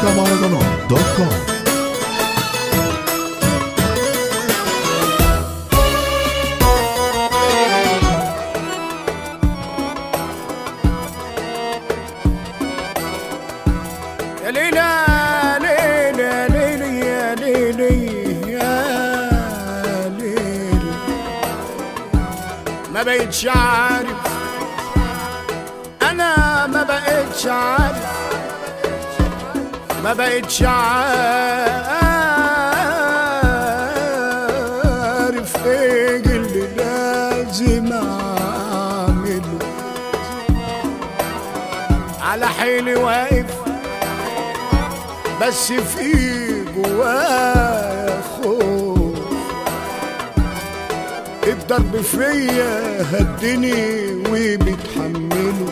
موقع مهرجانات دوت كوم يا ليلى ليلى ليلى يا ليلى يا ليلى ما بقتش عارف انا ما بقتش عارف ما بقتش عارف ايه اللي لازم اعمله على حيلي واقف بس في جوايا خوف الضرب فيا هدني وبتحمله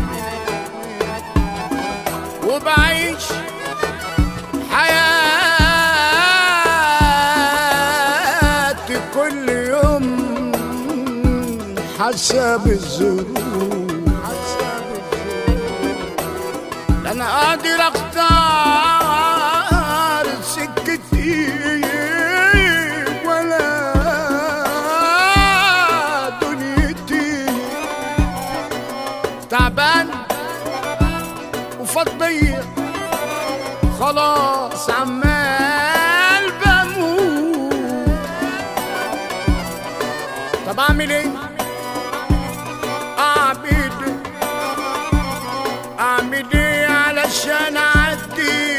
وبعيش حياتي كل يوم حسب الظروف حسب الظروف لا انا قادر اختار سكتي ولا دنيتي تعبان وفضية خلاص عمال بموت طب اعمل ايه اعمل ايه اعمل ايه علشان اعدي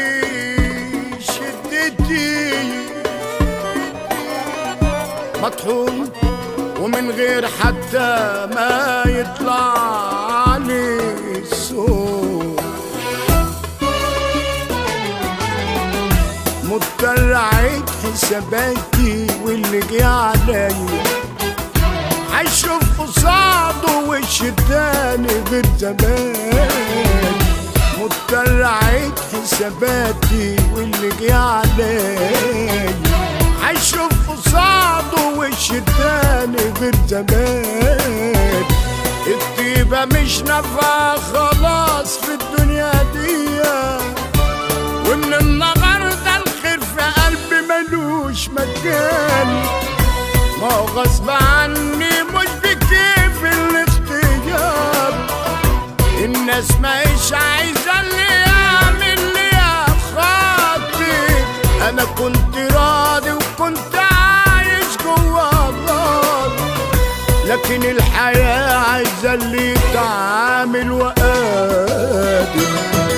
شدتي مطحون ومن غير حتى ما يطلع لي الصوت مضطر اعيد حساباتي واللي جه عليا هشوف قصاده وش تاني غير زمان مضطر اعيد حساباتي واللي جه عليا هشوف قصاده وش تاني غير زمان الطيبة مش نافعة خلاص في الدنيا دي ومن النهاردة الخير في قلبي ملوش مكان ما هو غصب عني مش بكيف الاختيار الناس ماهيش عايزة اللي يعمل لي يا خاطر انا كنت راضي وكنت عايش جوا النار لكن الحياة عايزة اللي يتعامل وقادر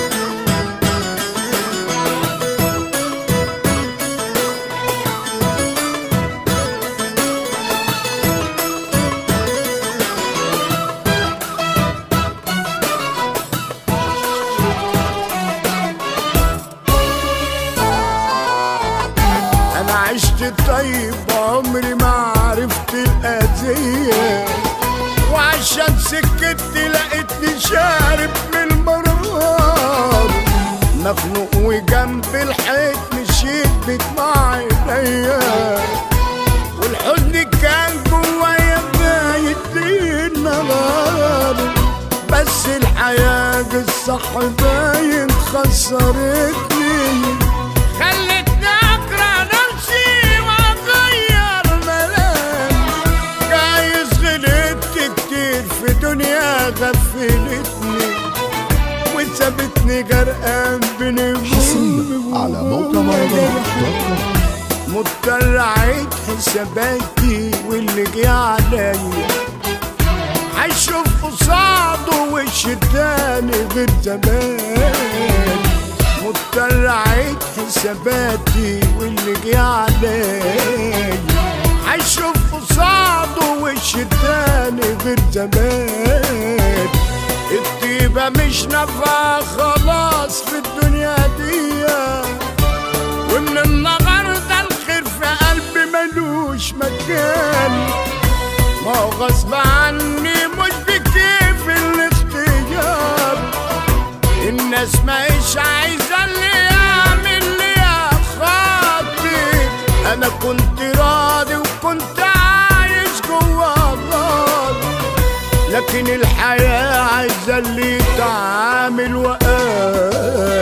انا عشت طيب عمري ما عرفت الاذيه وعشان سكت لقيتني شارب من المرار مخنوق وجنب الحيط مشيت بدمع عينيا والحزن كان جوايا بايت ليل نهار بس الحياة الصح باين خسرتني خلتني اكره نفسي واغير ملامح جايز غلطت كتير في دنيا غفلتني وسابتني غرقان بين حصريا على موقع مهرجانات دوت كوم مضطر اعيد حساباتي واللي جه عليا هشوف قصاده وش تاني غير زمان مضطر اعيد حساباتي واللي جه عليا هشوف قصاده وش تاني غير زمان الطيبة مش نافعة خلاص في الدنيا دي ومن النهاردة الخير في قلبي ملوش مكان ما هو غصب عني مش بكيف الاختيار الناس ماهيش عايزة اللي يعمل لي يا خاطر انا كنت راضي وكنت عايش جوا النار لكن الحياة عايزة اللي يتعامل وقال